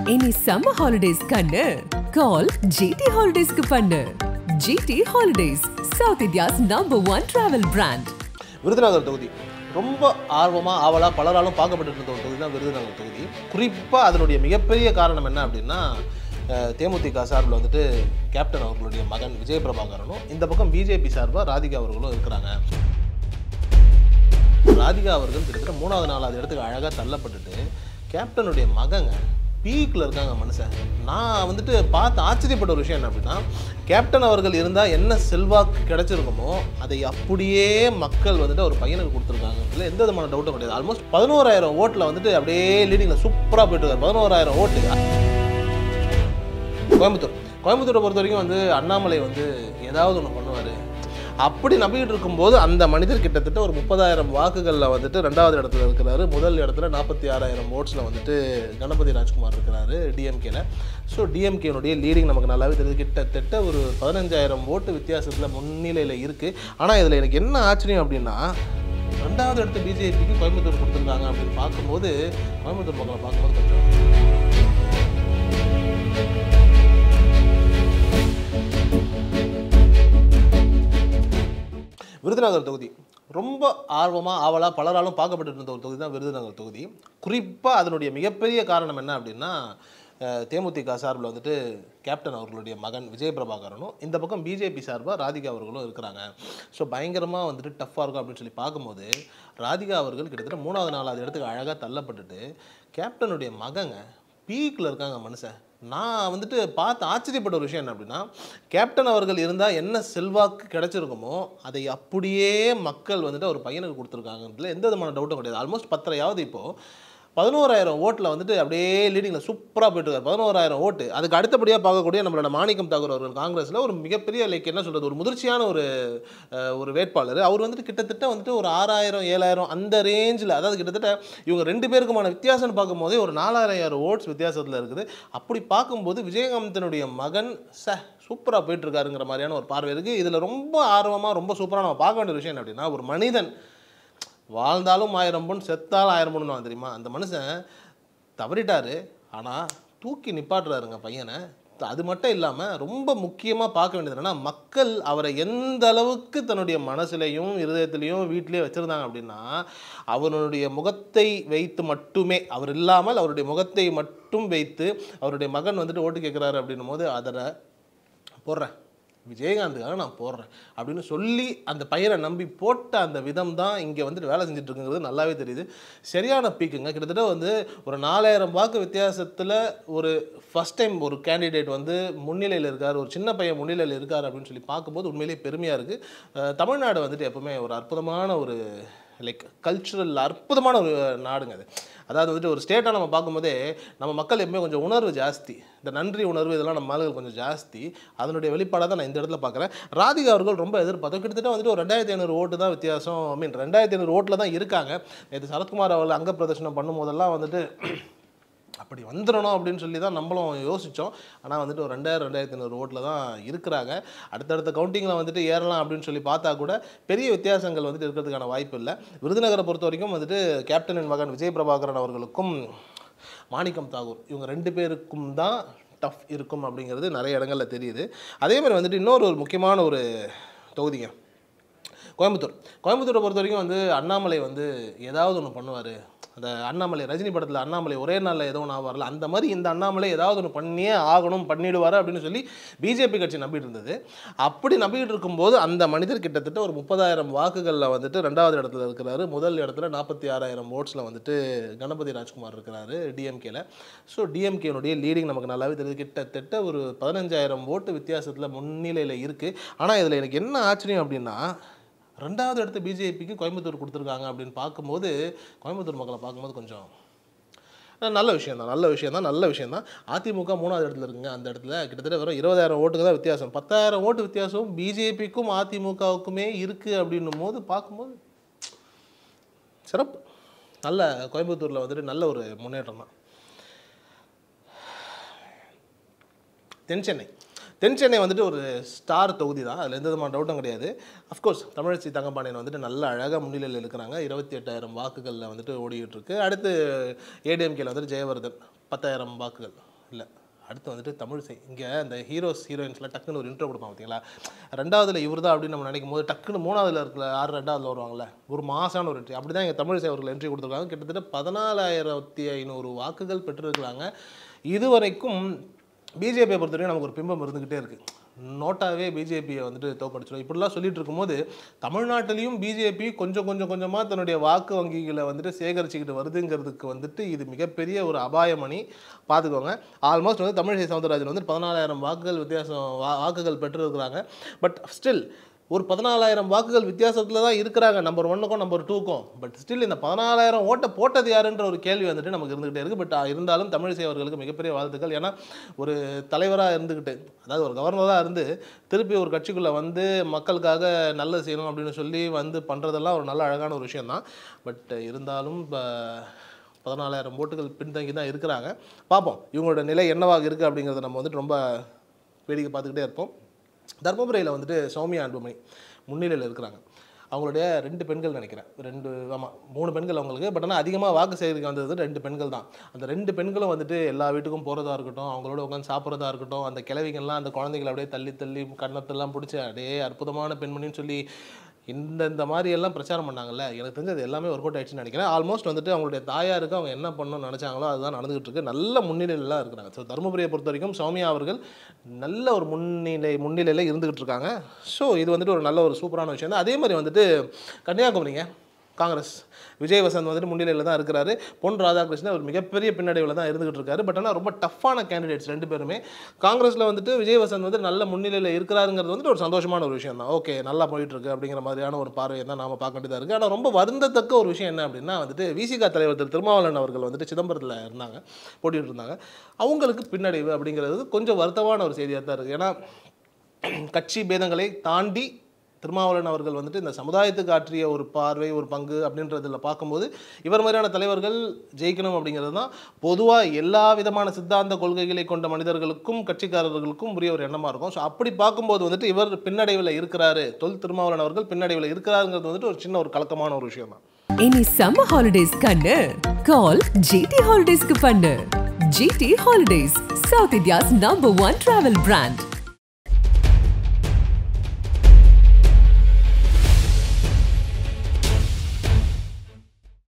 இனி summer holidays கண்ணு கால் GT ஹாலிடேஸ்க்கு பண்ணு GT holidays South India's number one travel brand Virudhunagar தொகுதி ரொம்ப ஆர்வமாக ஆவலாக பலராலும் பார்க்கப்பட்டு இருந்த ஒரு தொகுதி தான் விருதுநகர் தொகுதி குறிப்பாக அதனுடைய மிகப்பெரிய காரணம் என்ன அப்படின்னா அஹ், தேமுதிக சார்பில் வந்துட்டு கேப்டன் அவர்களுடைய மகன் விஜய் பிரபாகரனும் இந்த பக்கம் பிஜேபி சார்பாக ராதிகா அவர்களும் இருக்கிறாங்க ராதிகா அவர்கள் கிட்டத்தட்ட மூணாவது நாலாவது இடத்துக்கு அழகாக தள்ளப்பட்டுட்டு கேப்டனுடைய மகங்க பீக்கில் இருக்காங்க மனுஷன் நான் வந்துட்டு பார்த்து ஆச்சரியப்பட்ட ஒரு விஷயம் என்ன அப்படின்னா கேப்டன் அவர்கள் இருந்தால் என்ன செல்வாக்கு கிடைச்சிருக்குமோ அதை அப்படியே மக்கள் வந்துட்டு ஒரு பையனுக்கு கொடுத்துருக்காங்க இதில் எந்த விதமான டவுட்டும் கிடையாது ஆல்மோஸ்ட் பதினோராயிரம் ஓட்டில் வந்துட்டு அப்படியே லீடிங்கில் சூப்பராக போயிட்டு இருக்காரு பதினோராயிரம் ஓட்டு கோயம்புத்தூர் கோயம்புத்தூரை பொறுத்த வரைக்கும் வந்து அண்ணாமலை வந்து ஏதாவது ஒன்று பண்ணுவார் அப்படி நம்பிக்கிட்டு இருக்கும்போது அந்த மனிதர் கிட்டத்தட்ட ஒரு முப்பதாயிரம் வாக்குகளில் வந்துட்டு ரெண்டாவது இடத்துல இருக்கிறாரு முதல் இடத்துல நாற்பத்தி ஆறாயிரம் ஓட்ஸில் வந்துட்டு கணபதி ராஜ்குமார் இருக்கிறாரு டிஎம்கேல ஸோ டிஎம்கேனுடைய லீடிங் நமக்கு நல்லாவே தெரியுது கிட்டத்தட்ட ஒரு பதினஞ்சாயிரம் ஓட்டு வித்தியாசத்தில் முன்னிலையில் இருக்குது ஆனால் இதில் எனக்கு என்ன ஆச்சரியம் அப்படின்னா ரெண்டாவது இடத்து பிஜேபிக்கு கோயம்புத்தூர் கொடுத்துருக்காங்க அப்படின்னு பார்க்கும்போது கோயம்புத்தூர் மக்களை பார்க்கும்போது கொஞ்சம் விருதுநகர் தொகுதி ரொம்ப ஆர்வமாக ஆவலாக பலராலும் பார்க்கப்பட்டு இருந்த ஒரு தொகுதி தான் விருதுநகர் தொகுதி குறிப்பாக அதனுடைய மிகப்பெரிய காரணம் என்ன அப்படின்னா அஹ், தேமுதிக சார்பில் வந்துட்டு கேப்டன் அவர்களுடைய மகன் விஜய் பிரபாகரனும் இந்த பக்கம் பிஜேபி சார்பாக ராதிகா அவர்களும் இருக்கிறாங்க ஸோ பயங்கரமாக வந்துட்டு டஃப்பாக இருக்கும் அப்படின்னு சொல்லி பார்க்கும்போது ராதிகா அவர்கள் கிட்டத்தட்ட மூணாவது நாலாவது இடத்துக்கு அழகாக தள்ளப்பட்டுட்டு கேப்டனுடைய மகங்க பீக்கில் இருக்காங்க மனுஷன் நான் வந்துட்டு பார்த்து ஆச்சரியப்பட்ட ஒரு விஷயம் என்ன அப்படின்னா கேப்டன் அவர்கள் இருந்தால் என்ன செல்வாக்கு கிடைச்சிருக்குமோ அதை அப்படியே மக்கள் வந்துட்டு ஒரு பையனுக்கு கொடுத்துருக்காங்கன்றதுல எந்த விதமான டவுட்டும் கிடையாது ஆல்மோஸ்ட் பத்தரையாவது இப்போது பதினோராயிரம் ஓட்டில் வந்துட்டு அப்படியே லீடிங்கில் சூப்பராக போயிட்டு இருக்காரு பதினோராயிரம் ஓட்டு அதுக்கு அடுத்தபடியாக பார்க்கக்கூடிய நம்மளோட மாணிக்கம் தாக்கூர் அவர்கள் காங்கிரஸில் ஒரு மிகப்பெரிய லைக் என்ன சொல்கிறது ஒரு முதிர்ச்சியான ஒரு அஹ், ஒரு வேட்பாளர் அவர் வந்துட்டு கிட்டத்தட்ட வந்துட்டு ஒரு ஆறாயிரம் ஏழாயிரம் அந்த ரேஞ்சில் அதாவது கிட்டத்தட்ட இவங்க ரெண்டு பேருக்குமான வித்தியாசம்னு பார்க்கும்போதே ஒரு நாலாயிரம் ஓட்ஸ் வித்தியாசத்தில் இருக்குது அப்படி பார்க்கும்போது விஜயகாந்தனுடைய மகன் ச சூப்பராக போயிட்டு இருக்காருங்கிற மாதிரியான ஒரு பார்வை இருக்குது இதில் ரொம்ப ஆர்வமாக ரொம்ப சூப்பராக நம்ம பார்க்க வேண்டிய விஷயம் என்ன அப்படின்னா ஒரு மனிதன் வாழ்ந்தாலும் ஆயிரம் பொன் செத்தாலும் ஆயிரம் பொண்ணு தெரியுமா அந்த மனுஷன் தவறிட்டாரு ஆனால் தூக்கி நிப்பாட்டுறாருங்க பையனை அது மட்டும் இல்லாமல் ரொம்ப முக்கியமாக பார்க்க வேண்டியது என்னன்னா மக்கள் அவரை எந்த அளவுக்கு தன்னுடைய மனசுலையும் இருதயத்திலையும் வீட்டிலேயே வச்சுருந்தாங்க அப்படின்னா அவருடைய முகத்தை வைத்து மட்டுமே அவர் இல்லாமல் அவருடைய முகத்தை மட்டும் வைத்து அவருடைய மகன் வந்துட்டு ஓட்டு கேட்குறாரு அப்படின்னும் போது அதில் போடுறேன் விஜயகாந்துக்காக நான் போடுறேன் அப்படின்னு சொல்லி அந்த பையனை நம்பி போட்ட அந்த விதம் தான் இங்கே வந்துட்டு வேலை செஞ்சுட்டு இருக்குங்கிறது நல்லாவே தெரியுது சரியான பீக்குங்க கிட்டத்தட்ட வந்து ஒரு நாலாயிரம் வாக்கு வித்தியாசத்தில் ஒரு ஃபஸ்ட் டைம் ஒரு கேண்டிடேட் வந்து முன்னிலையில் இருக்கார் ஒரு சின்ன பையன் முன்னிலையில் இருக்கார் அப்படின்னு சொல்லி பார்க்கும்போது உண்மையிலேயே பெருமையாக இருக்குது தமிழ்நாடு வந்துட்டு எப்பவுமே ஒரு அற்புதமான ஒரு லைக் கல்ச்சுரல் அற்புதமான ஒரு நாடுங்க அது அதாவது வந்துட்டு ஒரு ஸ்டேட்டாக நம்ம பார்க்கும்போதே நம்ம மக்கள் எப்பவுமே கொஞ்சம் உணர்வு ஜாஸ்தி இந்த நன்றி உணர்வு இதெல்லாம் நம்ம ஆளுகள் கொஞ்சம் ஜாஸ்தி அதனுடைய வெளிப்பாடாக தான் நான் இந்த இடத்துல பார்க்குறேன் ராதிகா அவர்கள் ரொம்ப எதிர்பார்த்தோம் கிட்டத்தட்ட வந்துட்டு ஒரு ரெண்டாயிரத்தி ஐநூறு ஓட்டு தான் வித்தியாசம் ஐ மீன் ரெண்டாயிரத்தி ஐநூறு ஓட்டில் தான் இருக்காங்க நேற்று சரத்குமார் அவர்கள் அங்க பிரதர்ஷனம் பண்ணும்போதெல்லாம் வந்துட்டு அப்படி வந்துடணும் அப்படின்னு சொல்லி தான் நம்மளும் யோசித்தோம் ஆனால் வந்துட்டு ஒரு ரெண்டாயிரம் ரெண்டாயிரத்தி ஐநூறு ஓட்டில் தான் இருக்கிறாங்க அடுத்தடுத்த கவுண்டிங்கில் வந்துட்டு ஏறலாம் அப்படின்னு சொல்லி பார்த்தா கூட பெரிய வித்தியாசங்கள் வந்துட்டு இருக்கிறதுக்கான வாய்ப்பு இல்லை விருதுநகரை பொறுத்த வரைக்கும் வந்துட்டு கேப்டனின் மகன் விஜய் பிரபாகரன் அவர்களுக்கும் மாணிக்கம் தாகூர் இவங்க ரெண்டு பேருக்கும் தான் டஃப் இருக்கும் அப்படிங்கிறது நிறைய இடங்களில் தெரியுது அதே மாதிரி வந்துட்டு இன்னொரு ஒரு முக்கியமான ஒரு தொகுதிங்க கோயம்புத்தூர் கோயம்புத்தூரை பொறுத்த வரைக்கும் வந்து அண்ணாமலை வந்து ஏதாவது ஒன்று பண்ணுவார் அந்த அண்ணாமலை ரஜினி படத்தில் அண்ணாமலை ஒரே நாளில் ஏதோ ஒன்று ஆவார்ல அந்த மாதிரி இந்த அண்ணாமலை ஏதாவது ஒன்று பண்ணியே ஆகணும் பண்ணிடுவார் அப்படின்னு சொல்லி பிஜேபி கட்சி நம்பிட்டு இருந்தது அப்படி நம்பிக்கிட்டு இருக்கும்போது அந்த மனிதர் கிட்டத்தட்ட ஒரு முப்பதாயிரம் வாக்குகளில் வந்துட்டு ரெண்டாவது இடத்துல இருக்கிறாரு முதல் இடத்துல நாற்பத்தி ஆறாயிரம் ஓட்ஸில் வந்துட்டு கணபதி ராஜ்குமார் இருக்கிறாரு டிஎம்கேல ஸோ டிஎம்கேனுடைய லீடிங் நமக்கு நல்லாவே தெரியுது கிட்டத்தட்ட ஒரு பதினஞ்சாயிரம் ஓட்டு வித்தியாசத்தில் முன்னிலையில் இருக்குது ஆனால் இதில் எனக்கு என்ன ஆச்சரியம் அப்படின்னா ரெண்டாவது இடத்து பிஜேபிக்கு கோயம்புத்தூர் கொடுத்துருக்காங்க அப்படின்னு பார்க்கும்போது கோயம்புத்தூர் மக்களை பார்க்கும்போது கொஞ்சம் அஹ் நல்ல விஷயம் தான் நல்ல விஷயம் தான் நல்ல விஷயம் தான் அதிமுக மூணாவது இடத்துல இருக்குங்க அந்த இடத்துல கிட்டத்தட்ட வெறும் இருபதாயிரம் ஓட்டுக்கு தான் வித்தியாசம் பத்தாயிரம் ஓட்டு வித்தியாசம் பிஜேபிக்கும் அதிமுகவுக்குமே இருக்குது அப்படின்னும் போது பார்க்கும்போது சிறப்பு நல்ல கோயம்புத்தூரில் வந்துட்டு நல்ல ஒரு முன்னேற்றம் தான் தென் சென்னை தென் சென்னை வந்துட்டு ஒரு ஸ்டார் தொகுதி தான் அதில் எந்த விதமான டவுட்டும் கிடையாது அஃப்கோர்ஸ் தமிழச்சி தங்கப்பாண்டியன் வந்துட்டு நல்ல அழகாக முன்னிலையில் இருக்கிறாங்க இருபத்தி எட்டாயிரம் வாக்குகளில் வந்துட்டு ஓடிக்கிட்டு இருக்கு அடுத்து ஏடிஎம்கேல வந்துட்டு ஜெயவர்தன் பத்தாயிரம் வாக்குகள் இல்லை அடுத்து வந்துட்டு தமிழிசை இங்கே இந்த ஹீரோஸ் ஹீரோயின்ஸில் டக்குன்னு ஒரு இன்ட்ரோ கொடுப்பாங்க பார்த்தீங்களா ரெண்டாவதுல இவர் தான் அப்படின்னு நம்ம நினைக்கும் போது டக்குன்னு மூணாவதுல இருக்கிற ஆறு ரெண்டாவதுல வருவாங்கல்ல ஒரு மாசான ஒரு என்ட்ரி அப்படி தான் இங்கே தமிழிசை அவர்கள் என்ட்ரி கொடுத்துருக்காங்க கிட்டத்தட்ட பதினாலாயிரத்தி ஐநூறு வாக்குகள் பெற்றிருக்கிறாங்க இதுவரைக்கும் பிஜேபியை பொறுத்தவரைக்கும் நமக்கு ஒரு பிம்பம் இருந்துக்கிட்டே இருக்குது நோட்டாவே பிஜேபியை வந்துட்டு தோக்கடிச்சிடும் இப்படிலாம் சொல்லிட்டு இருக்கும்போது தமிழ்நாட்டிலையும் பிஜேபி கொஞ்சம் கொஞ்சம் கொஞ்சமாக தன்னுடைய வாக்கு வங்கிகளை வந்துட்டு சேகரிச்சுக்கிட்டு வருதுங்கிறதுக்கு வந்துட்டு இது மிகப்பெரிய ஒரு அபாயமணி பார்த்துக்கோங்க ஆல்மோஸ்ட் வந்து தமிழிசை சவுந்தரராஜன் வந்து பதினாலாயிரம் வாக்குகள் வித்தியாசம் வா வாக்குகள் பெற்றிருக்கிறாங்க பட் ஸ்டில் ஒரு பதினாலாயிரம் வாக்குகள் வித்தியாசத்தில் தான் இருக்கிறாங்க நம்பர் ஒன்னுக்கும் நம்பர் டூக்கும் பட் ஸ்டில் இந்த பதினாலாயிரம் ஓட்டை போட்டது யாருன்ற ஒரு கேள்வி வந்துட்டு நமக்கு இருந்துகிட்டே இருக்குது பட் இருந்தாலும் தமிழிசை அவர்களுக்கு மிகப்பெரிய வாழ்த்துக்கள் ஏன்னா ஒரு தலைவராக இருந்துக்கிட்டு அதாவது ஒரு கவர்னராக இருந்து திருப்பி ஒரு கட்சிக்குள்ளே வந்து மக்களுக்காக நல்லது செய்யணும் அப்படின்னு சொல்லி வந்து பண்ணுறதெல்லாம் ஒரு நல்ல அழகான ஒரு விஷயம்தான் பட் இருந்தாலும் இப்போ பதினாலாயிரம் ஓட்டுகள் பின்தங்கி தான் இருக்கிறாங்க பார்ப்போம் இவங்களோட நிலை என்னவாக இருக்குது அப்படிங்கிறத நம்ம வந்துட்டு ரொம்ப வேடிக்கை பார்த்துக்கிட்டே இருப்போம் தர்மபுரியில் வந்துட்டு சௌமியா அன்புமணி முன்னிலையில் இருக்கிறாங்க அவங்களுடைய ரெண்டு பெண்கள் நினைக்கிறேன் ரெண்டு ஆமாம் மூணு பெண்கள் அவங்களுக்கு பட் ஆனால் அதிகமாக வாக்கு சேகரிக்க வந்தது ரெண்டு பெண்கள் தான் அந்த ரெண்டு பெண்களும் வந்துட்டு எல்லா வீட்டுக்கும் போகிறதா இருக்கட்டும் அவங்களோட உட்காந்து சாப்பிட்றதா இருக்கட்டும் அந்த கிழவிங்கள்லாம் அந்த குழந்தைகளை அப்படியே தள்ளி தள்ளி கன்னத்தெல்லாம் பிடிச்சி அப்படியே அற்புதமான பெண்மணின்னு சொல்லி இந்த இந்த மாதிரி எல்லாம் பிரச்சாரம் பண்ணாங்கல்ல எனக்கு தெரிஞ்சு அது எல்லாமே ஒர்க் அவுட் ஆயிடுச்சுன்னு நினைக்கிறேன் ஆல்மோஸ்ட் வந்துட்டு அவங்களுடைய தாயாருக்கு அவங்க என்ன பண்ணணும்னு நினச்சாங்களோ அதுதான் நடந்துகிட்டு இருக்கு நல்ல முன்னிலையில் இருக்கிறாங்க ஸோ தருமபுரியை பொறுத்த வரைக்கும் சௌமியா அவர்கள் நல்ல ஒரு முன்னிலை முன்னிலையில் இருந்துகிட்டு இருக்காங்க ஸோ இது வந்துட்டு ஒரு நல்ல ஒரு சூப்பரான விஷயம் தான் அதே மாதிரி வந்துட்டு கன்னியாகுமரிங்க காங்கிரஸ் விஜய் வசந்த் வந்துட்டு முன்னிலையில் தான் இருக்கிறாரு பொன் ராதாகிருஷ்ணன் ஒரு மிகப்பெரிய பின்னடைவில் தான் இருந்துகிட்டு இருக்காரு பட் ஆனால் ரொம்ப டஃப்பான கேண்டிடேட்ஸ் ரெண்டு பேருமே காங்கிரஸில் வந்துட்டு விஜய் வசந்த் வந்து நல்ல முன்னிலையில் இருக்கிறாருங்கிறது வந்துட்டு ஒரு சந்தோஷமான ஒரு விஷயம் தான் ஓகே நல்லா போயிட்டு இருக்கு அப்படிங்கிற மாதிரியான ஒரு பார்வையை தான் நாம பார்க்க வேண்டியதாக இருக்குது ஆனால் ரொம்ப வருந்தத்தக்க ஒரு விஷயம் என்ன அப்படின்னா வந்துட்டு விசிகா தலைவர் திரு திருமாவளவன் அவர்கள் வந்துட்டு சிதம்பரத்தில் இருந்தாங்க போட்டிட்டு இருந்தாங்க அவங்களுக்கு பின்னடைவு அப்படிங்கிறது கொஞ்சம் வருத்தமான ஒரு செய்தியாக தான் இருக்குது ஏன்னா கட்சி பேதங்களை தாண்டி திருமாவளவன் அவர்கள் வந்துட்டு இந்த சமுதாயத்துக்கு ஆற்றிய ஒரு பார்வை ஒரு பங்கு அப்படின்றதுல பார்க்கும்போது இவர் மாதிரியான தலைவர்கள் ஜெயிக்கணும் அப்படிங்கிறது தான் பொதுவாக எல்லா விதமான சித்தாந்த கொள்கைகளை கொண்ட மனிதர்களுக்கும் கட்சிக்காரர்களுக்கும் உரிய ஒரு எண்ணமாக இருக்கும் ஸோ அப்படி பார்க்கும்போது வந்துட்டு இவர் பின்னடைவில் இருக்கிறாரு தொல் திருமாவளவன் அவர்கள் பின்னடைவில் இருக்கிறாருங்கிறது வந்துட்டு ஒரு சின்ன ஒரு கலக்கமான ஒரு விஷயம் தான் இனி சம்மர் ஹாலிடேஸ் கண்ணு கால் ஜிடி ஹாலிடேஸ்க்கு பண்ணு GT holidays South India's number one travel brand